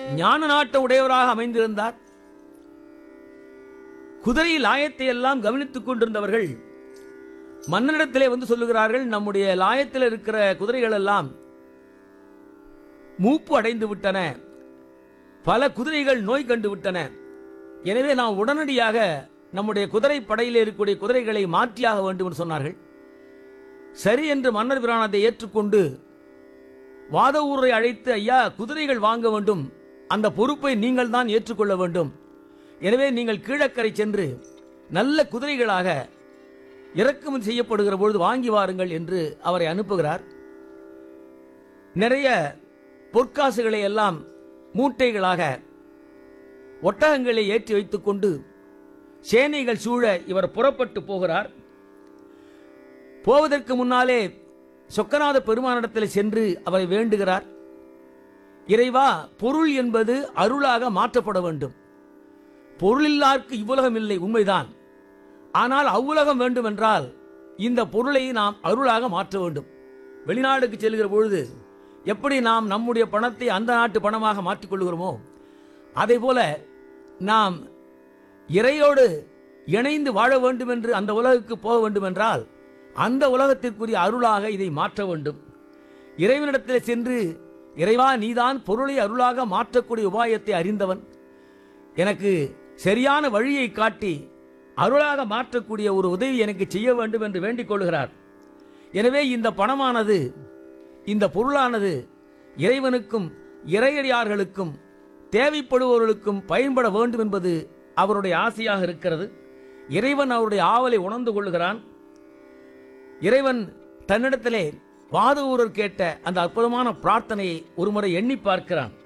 ஞான நாட்ட உடையவராக அமைந்திருந்தார் குதிரை லாயத்தை எல்லாம் கவனித்துக் கொண்டிருந்தவர்கள் மன்னனிடத்திலே வந்து சொல்லுகிறார்கள் நம்முடைய லாயத்தில் இருக்கிற குதிரைகள் எல்லாம் மூப்பு அடைந்து விட்டன பல குதிரைகள் நோய் கண்டு விட்டன எனவே நாம் உடனடியாக நம்முடைய குதிரை படையில் இருக்கக்கூடிய குதிரைகளை மாற்றியாக வேண்டும் என்று சொன்னார்கள் சரி என்று மன்னர் பிரானத்தை ஏற்றுக்கொண்டு வாத ஊரை அழைத்து ஐயா குதிரைகள் வாங்க வேண்டும் அந்த பொறுப்பை நீங்கள் தான் ஏற்றுக்கொள்ள வேண்டும் எனவே நீங்கள் கீழக்கரை சென்று நல்ல குதிரைகளாக இறக்குமதி செய்யப்படுகிற பொழுது வாங்கி வாருங்கள் என்று அவரை அனுப்புகிறார் நிறைய பொற்காசுகளை எல்லாம் மூட்டைகளாக ஒட்டகங்களை ஏற்றி வைத்துக்கொண்டு சேனைகள் சூழ இவர் புறப்பட்டு போகிறார் போவதற்கு முன்னாலே சொக்கநாத பெருமானிடத்தில் சென்று அவரை வேண்டுகிறார் இறைவா பொருள் என்பது அருளாக மாற்றப்பட வேண்டும் பொருளில்லார்க்கு இவ்வுலகம் இல்லை உண்மைதான் ஆனால் அவ்வுலகம் வேண்டுமென்றால் இந்த பொருளை நாம் அருளாக மாற்ற வேண்டும் வெளிநாடுக்கு செல்கிற பொழுது எப்படி நாம் நம்முடைய பணத்தை அந்த நாட்டு பணமாக மாற்றிக்கொள்கிறோமோ அதே போல நாம் இறையோடு இணைந்து வாழ வேண்டும் என்று அந்த உலகுக்கு போக வேண்டும் என்றால் அந்த உலகத்திற்குரிய அருளாக இதை மாற்ற வேண்டும் இறைவனிடத்தில் சென்று இறைவா நீதான் பொருளை அருளாக மாற்றக்கூடிய உபாயத்தை அறிந்தவன் எனக்கு சரியான வழியை காட்டி அருளாக மாற்றக்கூடிய ஒரு உதவி எனக்கு செய்ய வேண்டும் என்று வேண்டிக் கொள்கிறார் எனவே இந்த பணமானது இந்த பொருளானது இறைவனுக்கும் இறையடியார்களுக்கும் தேவைப்படுபவர்களுக்கும் பயன்பட வேண்டும் என்பது அவருடைய ஆசையாக இருக்கிறது இறைவன் அவருடைய ஆவலை உணர்ந்து கொள்கிறான் இறைவன் தன்னிடத்திலே வாதவூரர் கேட்ட அந்த அற்புதமான பிரார்த்தனையை ஒருமுறை எண்ணி பார்க்கிறான்